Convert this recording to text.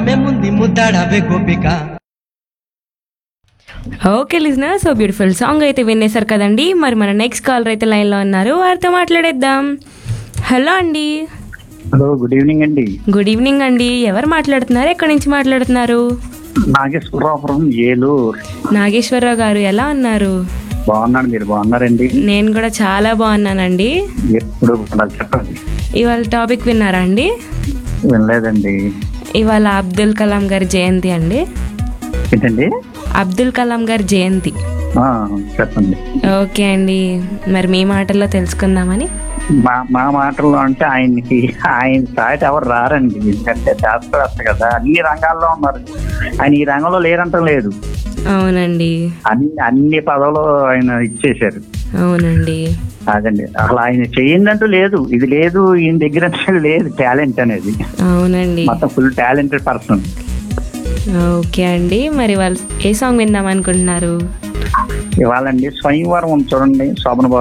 ముందు ముద్దాడవే గోపిక okay listener so beautiful song అయితే వినేశారు కదండి మరి మన నెక్స్ట్ కాలర్ అయితే లైన్లో ఉన్నారు వారితో మాట్లాడేద్దాం హలో అండి హలో గుడ్ ఈవినింగ్ అండి గుడ్ ఈవినింగ్ అండి ఎవరు మాట్లాడుతున్నారు ఎక్కడి నుంచి మాట్లాడుతున్నారు నాగేశ్వరరాపురం ఏలూరు నాగేశ్వరరావు గారు ఎలా ఉన్నారు బాగున్నాను మీరు బాగున్నారండి నేను కూడా చాలా బాగున్నానండి ఎప్పుడు బాగున్నారు చెప్పండి ఇవాళ టాపిక్ విన్నారా అండి వినలేదండి ఇవాళ అబ్దుల్ కలాం గారి జయంతి అండి ఏంటండి అబ్దుల్ కలాం గారి జయంతి ఆ, చెప్పండి ఓకే అండి మరి మీ మాటల్లో తెలుసుకుందామని మా మా మాటల్లో అంటే ఆయనకి ఆయన సాటి ఎవరు రారండి ఎందుకంటే శాస్త్రవేత్త కదా అన్ని రంగాల్లో ఉన్నారు ఆయన ఈ రంగంలో లేరంటం లేదు అవునండి అన్ని అన్ని పదవులు ఆయన ఇచ్చేశారు అవునండి అదండి అసలు ఆయన చేయిందంటూ లేదు ఇది లేదు ఈయన దగ్గర అంటే లేదు టాలెంట్ అనేది అవునండి మొత్తం ఫుల్ టాలెంటెడ్ పర్సన్ ఓకే అండి మరి వాళ్ళు ఏ సాంగ్ విందాం అనుకుంటున్నారు ఇవాళండి స్వయంవరం ఉంది చూడండి శోభన బాబు